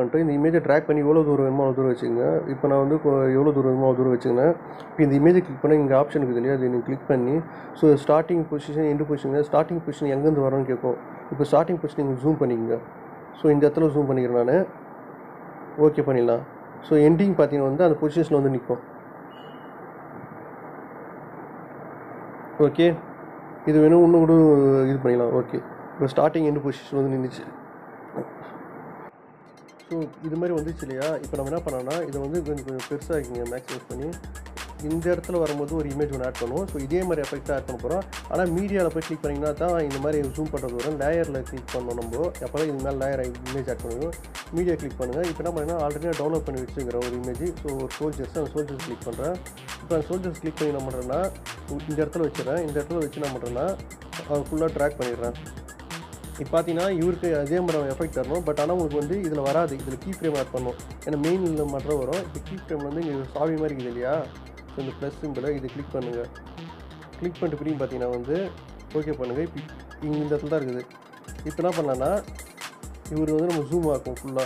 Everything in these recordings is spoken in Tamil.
பண்ணிட்டு இந்த இமேஜை ட்ராக் பண்ணி எவ்வளோ தூரம் வேணுமோ அவ்வளோ தூரம் வச்சுங்க இப்போ நான் வந்து கொ- எவ்வளோ தூரம் வேணுமோ அவ்வளோ தூரம் வச்சுக்கிறேன் இப்போ இந்த இமேஜை கிளிக் பண்ணி இங்கே ஆப்ஷன் இருக்குது இல்லையா அது நீங்கள் கிளிக் பண்ணி so starting position end position starting position எங்கேருந்து வரோன்னு கேட்கும் இப்போ ஸ்டார்டிங் பொசிஷன் நீங்கள் ஜூம் பண்ணிக்கங்க ஸோ இந்த இடத்துல ஜூம் பண்ணிக்கிறேன் நான் ஓகே பண்ணிடலாம் ஸோ எண்டிங் பார்த்தீங்கன்னா வந்து அந்த பொசிஷனில் வந்து நிற்கும் ஓகே இது வேணும் இன்னும் கூட இது பண்ணிடலாம் ஓகே இப்போ ஸ்டார்டிங் எண்டு பொசிஷன் வந்து நின்றுச்சு ஸோ இது மாதிரி வந்துச்சு இல்லையா இப்போ நம்ம என்ன பண்ணோம்னா இதை வந்து கொஞ்சம் கொஞ்சம் பெருசாகிங்க மேக்ஸிமைஸ் பண்ணி இந்த இடத்துல வரும்போது ஒரு இமேஜ் ஒன்று ஆட் பண்ணுவோம் ஸோ இதே மாதிரி எஃபெக்டாக ஆட் பண்ண போகிறோம் ஆனால் மீடியாவில் போய் கிளிக் பண்ணிங்கன்னா தான் இந்த மாதிரி ஜூம் பண்ணுறது வரும் லேயரில் கிளிக் பண்ணணும் நம்ம அப்போ தான் இது மேலே லேயர் இமேஜ் ஆட் பண்ணுவோம் மீடியா கிளிக் பண்ணுங்கள் இப்போ என்ன பண்ணுங்கன்னா ஆல்ரெடி டவுன்லோட் பண்ணி வச்சுக்கிறேன் ஒரு இமேஜ் ஸோ ஒரு சோல்ஜர்ஸ் அந்த சோல்ஜர்ஸ் கிளிக் பண்ணுறேன் இப்போ அந்த சோல்ஜர்ஸ் கிளிக் பண்ணி என்ன பண்ணுறேன்னா இந்த இடத்துல வச்சுறேன் இந்த இடத்துல வச்சு என்ன பண்ணுறேன்னா அவர் ஃபுல்லாக ட்ராக் பண்ணிடுறேன் இப்போ பார்த்தீங்கன்னா இவருக்கு அதே மாதிரி எஃபெக்ட் தரணும் பட் ஆனால் உங்களுக்கு வந்து இதில் வராது இதில் கீ ஃப்ரேம் ஆட் பண்ணணும் ஏன்னா மெயினில் மட்டும் வரும் இப்போ கீ ஃப்ரேம் வந்து இங்கே சாவி மாதிரி இருக்குது இல்லையா ஸோ இந்த ப்ளஸ் சிம்பிளை இது கிளிக் பண்ணுங்கள் கிளிக் பண்ணிட்டு பிடிங்க பார்த்தீங்கன்னா வந்து ஓகே பண்ணுங்கள் இப்போ இங்கே இந்த இடத்துல தான் இருக்குது இப்போ என்ன பண்ணலான்னா இவர் வந்து நம்ம ஜூம் ஆக்கும் ஃபுல்லாக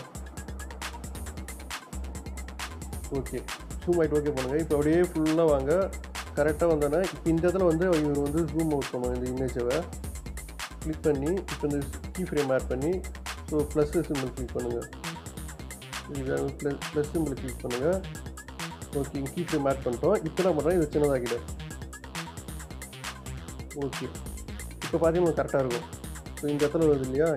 ஓகே ஜூம் ஆகிட்டு ஓகே பண்ணுங்கள் இப்போ அப்படியே ஃபுல்லாக வாங்க கரெக்டாக வந்தோன்னே இப்போ இந்த இடத்துல வந்து இவர் வந்து ஜூம் அவுட் பண்ணும் இந்த இமேஜை கிளிக் பண்ணி இப்போ இந்த கீ ஃப்ரேம் ஆட் பண்ணி ஸோ ப்ளஸ் சிம்பிள் கிளிக் பண்ணுங்கள் இது ப்ளஸ் ப்ளஸ் சிம்பிள் கிளிக் பண்ணுங்கள் ஓகே கீ ஃப்ரேம் ஆட் பண்ணிட்டோம் இப்போ என்ன பண்ணுறோம் இது சின்னதாக்கிடு ஓகே இப்போ பார்த்தீங்கன்னா கரெக்டாக இருக்கும் ஸோ இந்த இடத்துல வருது இல்லையா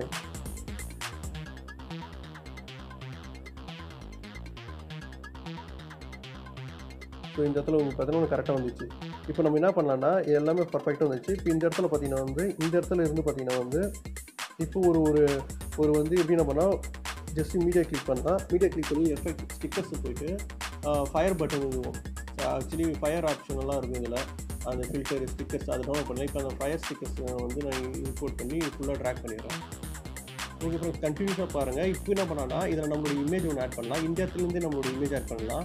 ஸோ இந்த இடத்துல உங்களுக்கு பார்த்தீங்கன்னா கரெக்டாக வந்துச்சு இப்போ நம்ம என்ன பண்ணலாம்னா இது எல்லாமே பர்ஃபெக்டாக வந்துச்சு இப்போ இந்த இடத்துல பார்த்தீங்கன்னா வந்து இந்த இடத்துல இருந்து பார்த்தீங்கன்னா வந்து இப்போ ஒரு ஒரு ஒரு வந்து எப்படி என்ன பண்ணால் ஜஸ்ட் மீடியா கிளிக் பண்ணால் மீடியா கிளிக் பண்ணி எஃபெக்ட் ஸ்டிக்கர்ஸ் போயிட்டு ஃபயர் பட்டன் இருக்கும் ஆக்சுவலி ஃபயர் ஆப்ஷன் எல்லாம் இருக்கும் இதில் அந்த ஃபில்டர் ஸ்டிக்கர்ஸ் அதை டவுன்லோட் பண்ணல இப்போ அந்த ஃபயர் ஸ்டிக்கர்ஸ் வந்து நான் இம்போர்ட் பண்ணி ஃபுல்லாக ட்ராக் பண்ணிடுறேன் ஓகே அப்புறம் கண்டினியூஸாக பாருங்கள் இப்போ என்ன பண்ணலாம்னா இதில் நம்மளோட இமேஜ் ஒன்று ஆட் பண்ணலாம் இந்த இடத்துலேருந்தே நம்மளோட இமேஜ் ஆட் பண்ணலாம்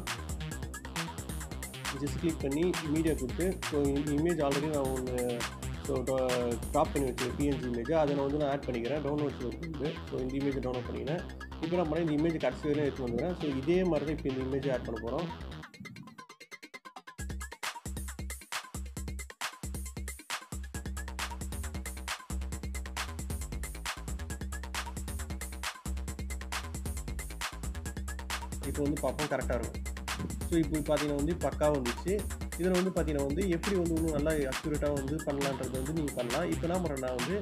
ஜஸ்ட் கிளிக் பண்ணி மீடியா கொடுத்து ஸோ இந்த இமேஜ் ஆல்ரெடி நான் ஒன்று ஸோ ட்ராப் பண்ணி வச்சிருக்கேன் பிஎன்ஜி இமேஜ் அதை நான் வந்து நான் ஆட் பண்ணிக்கிறேன் டவுன்லோட்ஸ் இருக்குது ஸோ இந்த இமேஜை டவுன்லோட் பண்ணிக்கிறேன் இப்போ நான் பண்ண இந்த இமேஜ் கடைசி வரையும் எடுத்து வந்துடுறேன் ஸோ இதே மாதிரி தான் இப்போ இந்த இமேஜை ஆட் பண்ண போகிறோம் இப்போ வந்து பார்ப்போம் கரெக்டாக இருக்கும் ஸோ இப்போ பார்த்தீங்கன்னா வந்து பக்காவாக வந்துச்சு இதில் வந்து பார்த்தீங்கன்னா வந்து எப்படி வந்து இன்னும் நல்லா அக்யூரேட்டாக வந்து பண்ணலான்றது வந்து நீங்கள் பண்ணலாம் இப்போ என்ன பண்ணுறேன்னா வந்து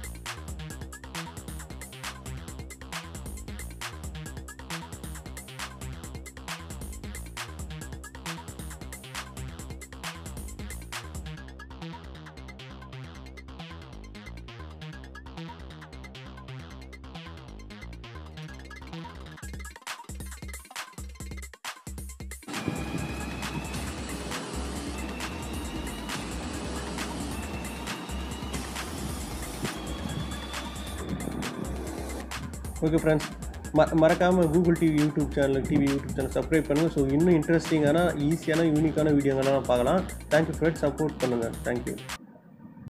ஓகே ஃப்ரெண்ட்ஸ் ம மறக்காமல் Google TV YouTube channel TV YouTube channel subscribe பண்ணுங்கள் ஸோ இன்னும் இன்ட்ரெஸ்டிங்கான ஈஸியான யூனிக்கான வீடியோங்கள்லாம் பார்க்கலாம் தேங்க்யூ ஃப்ரெண்ட்ஸ் சப்போர்ட் பண்ணுங்கள் தேங்க்யூ